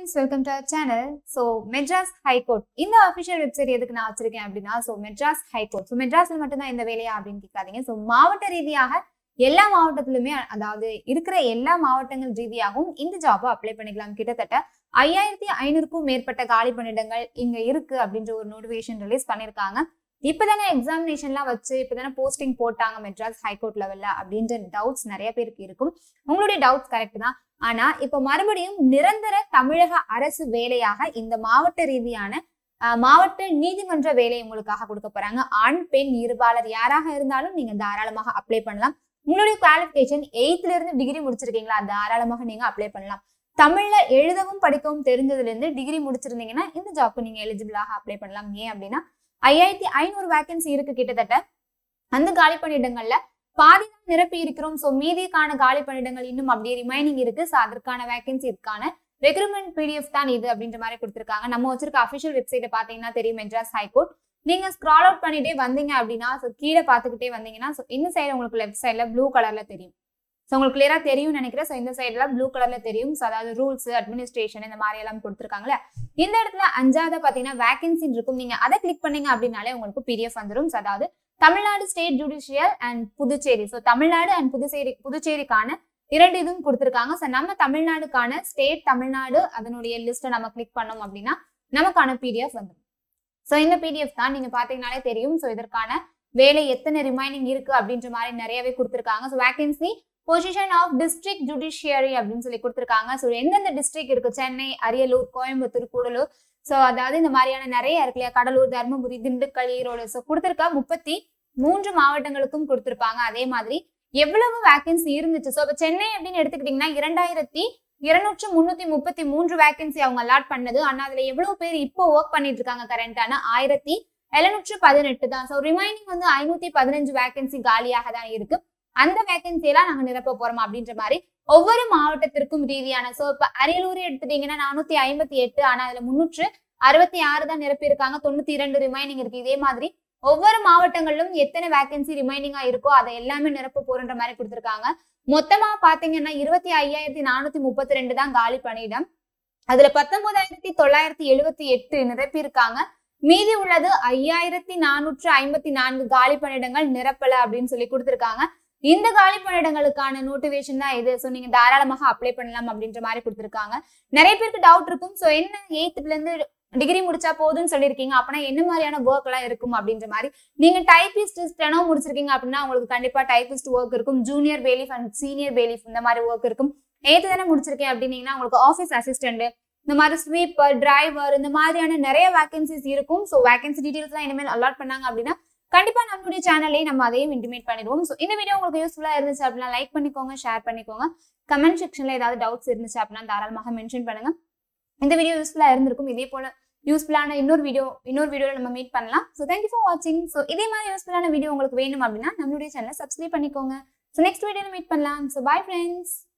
friends welcome to our channel so Madras high court இந்த official website எதுக்கு நான் வச்சிருக்கேன் அப்படின்னா ஸோ மெட்ராஸ் ஹைகோர்ட் ஸோ மெட்ராஸ்ல மட்டும்தான் இந்த வேலையா அப்படின்னு கேட்காதீங்க ஸோ மாவட்ட ரீதியாக எல்லா மாவட்டத்திலுமே அதாவது இருக்கிற எல்லா மாவட்டங்கள் ரீதியாகவும் இந்த ஜாபை அப்ளை பண்ணிக்கலாம் கிட்டத்தட்ட ஐயாயிரத்தி ஐநூறுக்கும் மேற்பட்ட காலி பணியிடங்கள் இங்க இருக்கு அப்படின்ற ஒரு நோட்டிஃபிகேஷன் ரிலீஸ் பண்ணியிருக்காங்க இப்பதானே எக்ஸாமினேஷன்லாம் வச்சு இப்பதானே போஸ்டிங் போட்டாங்க மெட்ராஸ் ஹைகோர்ட் லெவல்ல அப்படின்ற டவுட்ஸ் நிறைய பேருக்கு இருக்கும் உங்களுடைய டவுட்ஸ் கரெக்ட் தான் ஆனா இப்ப மறுபடியும் நிரந்தர தமிழக அரசு வேலையாக இந்த மாவட்ட ரீதியான அஹ், மாவட்ட நீதிமன்ற வேலை உங்களுக்காக கொடுக்க போறாங்க ஆண் பெண் இருபாலர் யாராக இருந்தாலும் நீங்க தாராளமாக அப்ளை பண்ணலாம் உங்களுடைய குவாலிஃபிகேஷன் எயித்ல இருந்து டிகிரி முடிச்சிருக்கீங்களா தாராளமாக நீங்க அப்ளை பண்ணலாம் தமிழ்ல எழுதவும் படிக்கவும் தெரிஞ்சதுல இருந்து டிகிரி முடிச்சிருந்தீங்கன்னா இந்த ஜாப்க்கு நீங்க எலிஜிபிளாக அப்ளை பண்ணலாம் ஏன் அப்படின்னா ஐயாயிரத்தி ஐநூறு வேகன்சி இருக்கு கிட்டத்தட்ட அந்த காலி பணியிடங்கள்ல பாதி தான் நிரப்பி இருக்கிறோம் ஸோ மீதிக்கான காலி பணியிடங்கள் இன்னும் அப்படியே ரிமைனிங் இருக்கு ஸோ அதற்கான வேகன்சி இருக்கான ரெக்ரூட்மெண்ட் பிடிஎஃப் தான் இது அப்படின்ற மாதிரி கொடுத்துருக்காங்க நம்ம வச்சிருக்க அஃபிஷியல் வெப்சைட்டை பார்த்தீங்கன்னா தெரியும் மெட்ராஸ் ஹைகோர்ட் நீங்க ஸ்க்ரால் அவுட் பண்ணிட்டே வந்தீங்க அப்படின்னா ஸோ கீழே பார்த்துக்கிட்டே வந்தீங்கன்னா ஸோ இந்த சைடு உங்களுக்கு லெஃப்ட் சைடில் ப்ளூ கலர்ல தெரியும் ஸோ உங்களுக்கு கிளியரா தெரியும்னு நினைக்கிறேன் ஸோ இந்த சைடில் ப்ளூ கலர்ல தெரியும் ஸோ அதாவது ரூல்ஸ் அட்மினிஸ்ட்ரேஷன் இந்த மாதிரி எல்லாம் கொடுத்துருக்காங்களே இந்த இடத்துல அஞ்சாவது பார்த்தீங்கன்னா வேகன்சி இருக்கும் நீங்க அதை கிளிக் பண்ணீங்க அப்படின்னாலே உங்களுக்கு பிடிஎஃப் வந்துடும் ஸோ அதாவது Tamil Nadu state judicial and Puducherry so Tamil Nadu and Puducherry புதுச்சேரிக்கான இரண்டு இதுவும் கொடுத்துருக்காங்க ஸோ நம்ம தமிழ்நாடுக்கான ஸ்டேட் தமிழ்நாடு அதனுடைய லிஸ்ட்டை நம்ம கிளிக் பண்ணோம் அப்படின்னா நமக்கான பிடிஎஃப் வந்துடும் ஸோ இந்த பிடிஎஃப் தான் நீங்க பாத்தீங்கன்னாலே தெரியும் ஸோ இதற்கான வேலை எத்தனை ரிமைனிங் இருக்கு அப்படின்ற மாதிரி நிறையவே கொடுத்துருக்காங்க so vacancy position of district judiciary அப்படின்னு சொல்லி கொடுத்துருக்காங்க ஸோ எந்தெந்த டிஸ்ட்ரிக்ட் இருக்கு சென்னை அரியலூர் கோயம்புத்தூர் கூடலூர் ஸோ அதாவது இந்த மாதிரியான நிறைய இருக்கு இல்லையா கடலூர் தருமபுரி திண்டுக்கல் ஈரோடு ஸோ கொடுத்துருக்க முப்பத்தி மூன்று மாவட்டங்களுக்கும் கொடுத்துருப்பாங்க அதே மாதிரி எவ்வளவு வேகன்சி இருந்துச்சு ஸோ இப்போ சென்னை அப்படின்னு எடுத்துக்கிட்டிங்கன்னா இரண்டாயிரத்தி இருநூற்று முன்னூத்தி முப்பத்தி மூன்று வேகன்சி அவங்க அலாட் பண்ணது ஆனா அதுல எவ்வளவு பேர் இப்போ ஒர்க் பண்ணிட்டு இருக்காங்க கரண்டான ஆயிரத்தி எழுநூற்று பதினெட்டு தான் ஸோ ரிமைனிங் வந்து ஐநூத்தி பதினஞ்சு வேகன்சி காலியாக தான் இருக்கு அந்த வேகன்சி எல்லாம் நாங்க நிரப்ப போறோம் அப்படின்ற மாதிரி ஒவ்வொரு மாவட்டத்திற்கும் ரீதியான சோ இப்ப அரியலூர் எடுத்துட்டீங்கன்னா நானூத்தி ஐம்பத்தி எட்டு ஆனா அதுல முன்னூற்று அறுபத்தி ஆறு தான் நிரப்பியிருக்காங்க தொண்ணூத்தி இரண்டு ரிமைனிங் இருக்கு இதே மாதிரி ஒவ்வொரு மாவட்டங்களிலும் எத்தனை வேகன்சி ரிமைனிங்கா இருக்கோ அதை எல்லாமே நிரப்ப போறன்ற மாதிரி கொடுத்துருக்காங்க மொத்தமா பாத்தீங்கன்னா இருபத்தி ஐயாயிரத்தி நானூத்தி முப்பத்தி ரெண்டு தான் காலி பணியிடம் அதுல பத்தொன்பதாயிரத்தி தொள்ளாயிரத்தி எழுபத்தி எட்டு நிரப்பியிருக்காங்க மீதி உள்ளது ஐயாயிரத்தி நானூற்று ஐம்பத்தி நான்கு காலி பணியிடங்கள் நிரப்பல அப்படின்னு சொல்லி கொடுத்துருக்காங்க இந்த காலி பணியிடங்களுக்கான நோட்டிவேஷன் தான் இது ஸோ நீங்க தாராளமாக அப்ளை பண்ணலாம் அப்படின்ற மாதிரி கொடுத்துருக்காங்க நிறைய பேருக்கு டவுட் இருக்கும் ஸோ என்ன எயித்துல இருந்து டிகிரி முடிச்சா போதும்னு சொல்லியிருக்கீங்க அப்படின்னா என்ன மாதிரியான ஒர்க் எல்லாம் இருக்கும் அப்படின்ற மாதிரி நீங்க டைபிஸ்ட் ஸ்டெனோ முடிச்சிருக்கீங்க அப்படின்னா உங்களுக்கு கண்டிப்பா டைபிஸ்ட் ஒர்க் இருக்கும் junior bailiff and senior bailiff இந்த மாதிரி ஒர்க் இருக்கும் எயித்து தானே முடிச்சிருக்கேன் அப்படின்னீங்கன்னா உங்களுக்கு ஆஃபீஸ் அசிஸ்டன்ட் இந்த மாதிரி ஸ்வீப்பர் டிரைவர் இந்த மாதிரியான நிறைய வேகன்சிஸ் இருக்கும் ஸோ வேகன்சி டீடைல்ஸ்லாம் இனிமேல் அலாட் பண்ணாங்க அப்படின்னா கண்டிப்பா நம்மளுடைய சேனல்லே நம்ம அதையும் இன்டிமேட் பண்ணிடுவோம் ஸோ இந்த வீடியோ உங்களுக்கு யூஸ்ஃபுல்லா இருந்துச்சு அப்படின்னா லைக் பண்ணிக்கோங்க ஷேர் பண்ணிக்கோங்க கமெண்ட் செக்ஷன்ல ஏதாவது டவுட்ஸ் இருந்துச்சு அப்படின்னா தாராளமாக மென்ஷன் பண்ணுங்க இந்த வீடியோ யூஸ்ஃபுல்லா இருந்திருக்கும் இதே போல யூஸ்ஃபுல்லான இன்னொரு வீடியோ இன்னொரு வீடியோவில் நம்ம மீட் பண்ணலாம் ஸோ தேங்க்யூ ஃபார் வாட்சிங் ஸோ இதே மாதிரி யூஸ்ஃபுல்லான வீடியோ உங்களுக்கு வேணும் அப்படின்னா நம்மளுடைய சேனலை சப்ஸ்கிரைப் பண்ணிக்கோங்க ஸோ நெக்ஸ்ட் வீடியோவில் மீட் பண்ணலாம் ஸோ பை ஃப்ரெண்ட்ஸ்